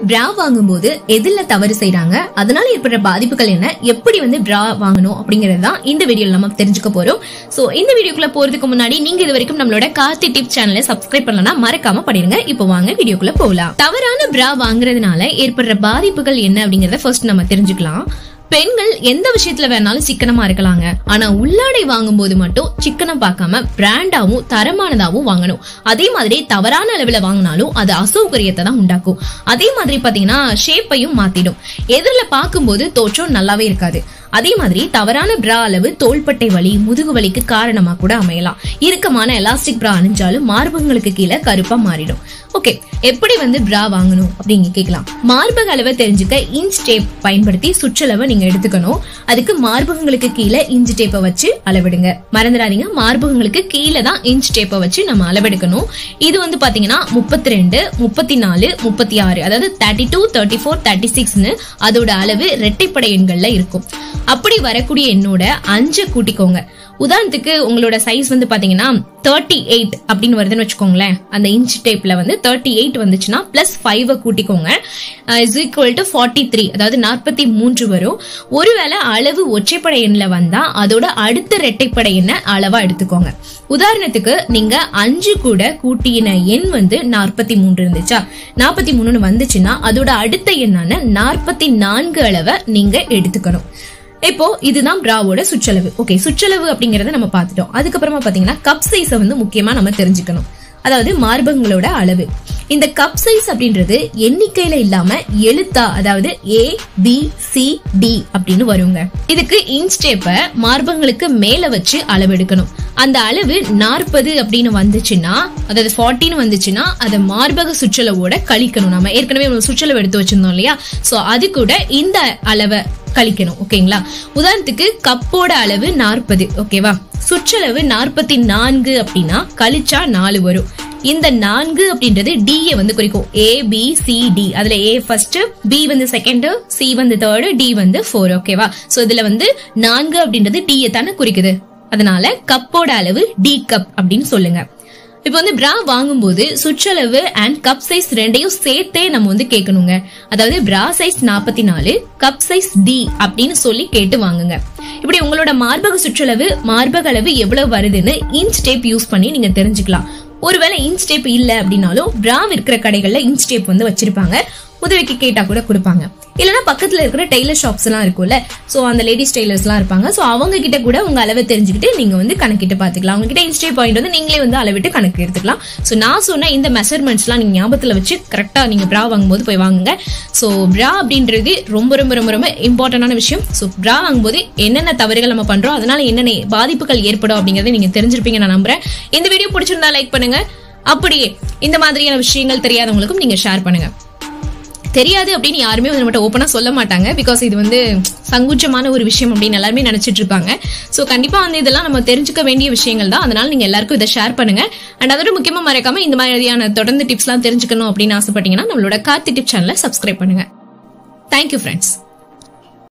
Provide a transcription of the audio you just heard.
பிரா வாங்கும்போது எதுல தவறு செய்றாங்க அதனால ஏற்படுற பாதிப்புகள் என்ன எப்படி வந்து பிரா வாங்கணும் அப்படிங்கறது தான் இந்த வீடியோல நம்ம தெரிஞ்சுக்க போறோம் சோ இந்த வீடியோக்குள்ள போறதுக்கு முன்னாடி நீங்க இது வரைக்கும் நம்மளோட கார்த்தி டிப் சேனலை சப்ஸ்கிரைப் பண்ணலனா மறக்காம பண்ணிருங்க இப்போ வாங்க வீடியோக்குள்ள போகலாம் தவறான பிரா வாங்குறதுனால ஏற்படுற பாதிப்புகள் என்ன அப்படிங்கறத ஃபர்ஸ்ட் நம்ம தெரிஞ்சுக்கலாம் பெண்கள் எந்த விஷயத்துல வேணாலும் சிக்கனமா இருக்கலாங்க ஆனா உள்ளாடை வாங்கும்போது மட்டும் சிக்கனம் பார்க்காம பிராண்டாவும் தரமானதாவும் வாங்கணும் அதே மாதிரி தவறான அளவுல வாங்கினாலும் அது அசௌகரியத்தை தான் உண்டாக்கும் அதே மாதிரி பாத்தீங்கன்னா ஷேப்பையும் மாத்திடும் எதிரில பார்க்கும்போது தோற்றம் நல்லாவே இருக்காது அதே மாதிரி தவறான பிரா அளவு தோள்பட்டை வலி முதுகு வலிக்கு காரணமா கூட அமையலாம் இறுக்கமான எலாஸ்டிக் பிரா அணிஞ்சாலும் மார்பகங்களுக்கு கீழே கருப்பா மாறிடும் ஓகே எப்படி வந்து பிரா வாங்கணும் அப்படிங்க கேட்கலாம் மார்பக அளவை தெரிஞ்சுக்க இன்ச் டேப் பயன்படுத்தி சுற்றளவை நீங்க எடுத்துக்கணும் அதுக்கு மார்பகங்களுக்கு கீழே இன்ச் டேப்பை வச்சு அளவிடுங்க மறந்துடாதீங்க மார்பகங்களுக்கு கீழே தான் இன்ச் டேப்பை வச்சு நம்ம அளவெடுக்கணும் இது வந்து பாத்தீங்கன்னா முப்பத்தி ரெண்டு முப்பத்தி நாலு முப்பத்தி ஆறு அதாவது தேர்ட்டி டூ தேர்ட்டி ஃபோர் தேர்ட்டி சிக்ஸ்னு அதோட அளவு இரட்டைப்படை எண்கள்ல இருக்கும் அப்படி வரக்கூடிய எண்ணோட அஞ்சை கூட்டிக்கோங்க உதாரணத்துக்கு உங்களோட சைஸ் வந்து பாத்தீங்கன்னா தேர்ட்டி எயிட் அப்படின்னு வருதுன்னு வச்சுக்கோங்களேன் அந்த இன்ச் டேப்ல வந்து தேர்ட்டி எயிட் வந்துச்சுன்னா பிளஸ் ஃபைவ் கூட்டிக்கோங்க is equal to forty three அதாவது நாற்பத்தி மூன்று வரும் ஒருவேளை அளவு ஒற்றைப்படை எண்ணில் வந்தா அதோட அடுத்த இரட்டைப்படை எண்ணை அளவா எடுத்துக்கோங்க உதாரணத்துக்கு நீங்க அஞ்சு கூட கூட்டின எண் வந்து நாற்பத்தி மூன்று இருந்துச்சா நாற்பத்தி மூணுன்னு வந்துச்சுன்னா அதோட அடுத்த எண்ணான நாற்பத்தி நான்கு அளவை நீங்க எடுத்துக்கணும் இப்போ இதுதான் பிராவோட சுற்றளவு ஓகே சுற்றளவு அப்படிங்கறத நம்ம பார்த்துட்டோம் அதுக்கப்புறமா பாத்தீங்கன்னா கப் சைஸை வந்து முக்கியமா நம்ம தெரிஞ்சுக்கணும் அதாவது மார்பகங்களோட அளவு இந்த கப் சைஸ் அப்படின்றது எண்ணிக்கையில இல்லாம எழுத்தா அதாவது ஏ பி சி டி அப்படின்னு வருங்க இதுக்கு இன்ச் டேப்பை மார்பகங்களுக்கு மேல வச்சு அளவெடுக்கணும் அந்த அளவு நாற்பது அப்படின்னு வந்துச்சுன்னா அதாவது ஃபார்ட்டின்னு வந்துச்சுன்னா அதை மார்பக சுற்றளவோட கழிக்கணும் நம்ம ஏற்கனவே ஒரு சுற்றளவு எடுத்து வச்சிருந்தோம் இல்லையா சோ அது கூட இந்த அளவை கழிக்கணும் ஓகேங்களா உதாரணத்துக்கு கப்போட அளவு நாற்பது ஓகேவா சுற்றளவு நாற்பத்தி நான்கு அப்படின்னா கழிச்சா நாலு வரும் இந்த நான்கு அப்படின்றது டி வந்து குறிக்கும் ஏ பி சி டி அதுல ஏ ஃபர்ஸ்ட் பி வந்து செகண்ட் சி வந்து தேர்டு டி வந்து ஃபோர் ஓகேவா சோ இதுல வந்து நான்கு அப்படின்றது டி தானே குறிக்குது அதனால கப்போட அளவு டி கப் அப்படின்னு சொல்லுங்க இப்போ வந்து பிரா வாங்கும்போது சுற்றளவு அண்ட் கப் சைஸ் ரெண்டையும் சேர்த்தே நம்ம வந்து கேட்கணுங்க அதாவது பிரா சைஸ் நாற்பத்தி நாலு கப் சைஸ் டி அப்படின்னு சொல்லி கேட்டு வாங்குங்க இப்படி உங்களோட மார்பக சுற்றளவு மார்பக அளவு எவ்வளவு வருதுன்னு இன்ச் டேப் யூஸ் பண்ணி நீங்க தெரிஞ்சுக்கலாம் ஒருவேளை இன்ச் டேப் இல்ல அப்படின்னாலும் பிரா விற்கிற கடைகள்ல இன்ச் டேப் வந்து வச்சிருப்பாங்க உதவிக்கு கேட்டா கூட கொடுப்பாங்க இல்லனா பக்கத்துல இருக்கிற டெய்லர் ஷாப்ஸ் எல்லாம் இருக்கும்ல சோ அந்த லேடிஸ் டெய்லர்ஸ் எல்லாம் இருப்பாங்க சோ அவங்க கிட்ட கூட உங்க அளவை தெரிஞ்சுக்கிட்டு நீங்க வந்து கணக்கிட்டு பாத்துக்கலாம் அவங்க கிட்ட இன்ஸ்டே பாயிண்ட் வந்து நீங்களே வந்து அளவிட்டு கணக்கு எடுத்துக்கலாம் சோ நான் சொன்ன இந்த மெஷர்மெண்ட்ஸ் எல்லாம் நீங்க ஞாபகத்துல வச்சு கரெக்டா நீங்க பிரா வாங்கும்போது போய் வாங்குங்க சோ பிரா அப்படின்றது ரொம்ப ரொம்ப ரொம்ப ரொம்ப இம்பார்ட்டன்டான விஷயம் சோ பிரா வாங்கும்போது என்னென்ன தவறுகள் நம்ம பண்றோம் அதனால என்னென்ன பாதிப்புகள் ஏற்படும் அப்படிங்கறத நீங்க தெரிஞ்சிருப்பீங்க நான் நம்புறேன் இந்த வீடியோ பிடிச்சிருந்தா லைக் பண்ணுங்க அப்படியே இந்த மாதிரியான விஷயங்கள் தெரியாதவங்களுக்கும் நீங்க ஷேர் பண்ணுங்க தெரியாது அப்படின்னு யாருமே வந்து நம்மகிட்ட ஓப்பனா சொல்ல மாட்டாங்க பிகாஸ் இது வந்து சங்குச்சமான ஒரு விஷயம் அப்படின்னு எல்லாருமே நினைச்சிட்டு இருப்பாங்க ஸோ கண்டிப்பா வந்து இதெல்லாம் நம்ம தெரிஞ்சுக்க வேண்டிய விஷயங்கள் தான் அதனால நீங்க எல்லாருக்கும் இதை ஷேர் பண்ணுங்க அண்ட் அதோட முக்கியமா மறக்காம இந்த மாதிரியான தொடர்ந்து டிப்ஸ்லாம் தெரிஞ்சுக்கணும் அப்படின்னு ஆசைப்பட்டீங்கன்னா நம்மளோட கார்த்தி டிப் சேனலை சப்ஸ்கிரைப் பண்ணுங்க தேங்க்யூ ஃப்ரெண்ட்ஸ்